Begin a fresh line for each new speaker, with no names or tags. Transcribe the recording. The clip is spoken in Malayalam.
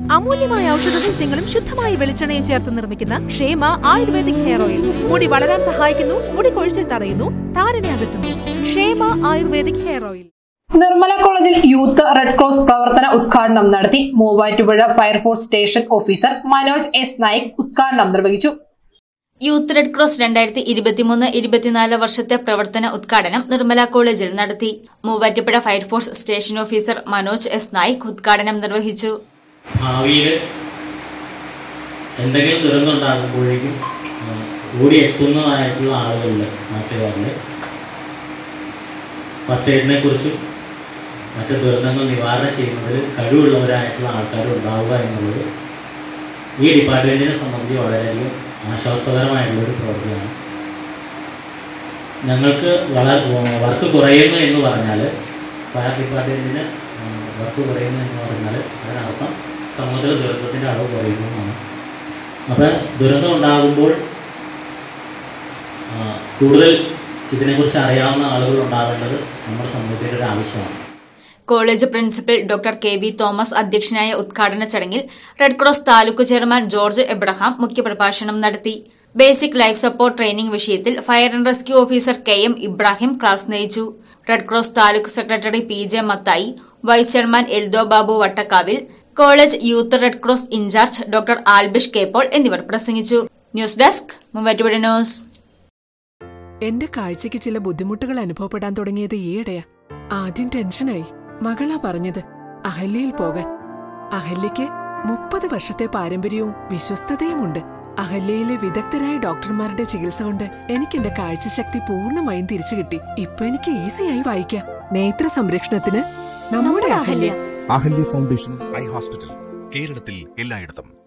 അമൂല്യമായ ഔഷധ സസ്യങ്ങളും ശുദ്ധമായ വെളിച്ചെണ്ണയും ചേർത്ത് നിർമ്മിക്കുന്ന ക്ഷേമ ആയുർവേദിക് ഹെയർ ഓയിൽ മുടി വളരാൻ സഹായിക്കുന്നു മുടി കൊഴിച്ചിൽ തടയുന്നു താരനെ അകറ്റുന്നു ക്ഷേമ ആയുർവേദിക് ഹെയർ ഓയിൽ
നിർമ്മല കോളേജിൽ യൂത്ത് റെഡ് ക്രോസ് പ്രവർത്തന ഉദ്ഘാടനം നടത്തി Muvattupuzha fire force station officer Manoj S Naik ഉദ്ഘാടനം നിർവഹിച്ചു
യൂത്ത് റെഡ് ക്രോസ് രണ്ടായിരത്തി ഇരുപത്തിമൂന്ന് ഇരുപത്തിനാല് വർഷത്തെ പ്രവർത്തന ഉദ്ഘാടനം നിർമ്മല കോളേജിൽ നടത്തി Muvattupuzha fire force station officer Manoj S Naik ഉദ്ഘാടനം നിർവഹിച്ചു
ഭാവിയിൽ എന്തെങ്കിലും ദുരന്തം ഉണ്ടാകുമ്പോഴേക്കും ആ, ഓടി എത്തുന്നതായിട്ടുള്ള ആളുകളിൽ നാട്ടുകാരിൽ ഫസ്റ്റ് എയ്ഡിനെ കുറിച്ചും മറ്റ് ദുരന്തങ്ങൾ നിവാരണം ചെയ്യുന്നതിൽ കഴിവുള്ളവരായിട്ടുള്ള ആൾക്കാർ ഉണ്ടാവുക എന്നുള്ളത് ഈ ഡിപ്പാർട്ട്മെൻറ്റിനെ സംബന്ധിച്ച് വളരെയധികം ആശ്വാസകരമായിട്ടുള്ളൊരു പ്രവൃത്തിയാണ് ഞങ്ങൾക്ക് വളരെ വർക്ക് കുറയുന്നു എന്ന് പറഞ്ഞാൽ ഫയർ ഡിപ്പാർട്ട്മെൻറ്റിന് വർക്ക് കുറയുന്നു എന്ന് പറഞ്ഞാൽ അതിനർത്ഥം സമൂഹത്തിൽ ദുരന്തത്തിൻ്റെ അളവ് കുറയുന്നു എന്നാണ് അപ്പോൾ ദുരന്തം ഉണ്ടാകുമ്പോൾ ആ, കൂടുതൽ ഇതിനെക്കുറിച്ച് അറിയാവുന്ന ആളുകൾ ഉണ്ടാവേണ്ടത് നമ്മുടെ സമൂഹത്തിൻ്റെ ഒരു ആവശ്യമാണ്
college principal doctor K V Thomas അധ്യക്ഷനായ ഉദ്ഘാടന ചടങ്ങിൽ red cross taluk chairman George Abraham മുഖ്യപ്രഭാഷണം നടത്തി ബേസിക് ലൈഫ് സപ്പോർട്ട് ട്രെയിനിംഗ് വിഷയത്തിൽ fire and rescue officer K M Ibrahim class നയിച്ചു red cross taluk secretary P J Mathai vice chairman Eldho Babu Vattakkavil college youth red cross in charge doctor Albish Kepol എന്നിവർ പ്രസംഗിച്ചു ന്യൂസ് ഡെസ്ക് മൂവാറ്റുപുഴ ന്യൂസ്
എന്റെ കാഴ്ചയ്ക്ക് ചില ബുദ്ധിമുട്ടുകൾ അനുഭവപ്പെടാൻ തുടങ്ങിയത് ഈയിടെയാ ആദ്യം ടെൻഷനായി മകളാ പറഞ്ഞത് അഹല്യയിൽ പോകാൻ അഹല്യയ്ക്ക് മുപ്പത് വർഷത്തെ പാരമ്പര്യവും വിശ്വസ്തതയുമുണ്ട് അഹല്യയിലെ വിദഗ്ധരായ ഡോക്ടർമാരുടെ ചികിത്സ കൊണ്ട് എനിക്ക് എന്റെ കാഴ്ചശക്തി പൂർണ്ണമായും തിരിച്ചു കിട്ടി ഇപ്പൊ എനിക്ക് ഈസിയായി വായിക്കാം നേത്ര സംരക്ഷണത്തിന് നമ്മുടെ Ahalya
Ahalya foundation eye hospital കേരളത്തിൽ എല്ലായിടത്തും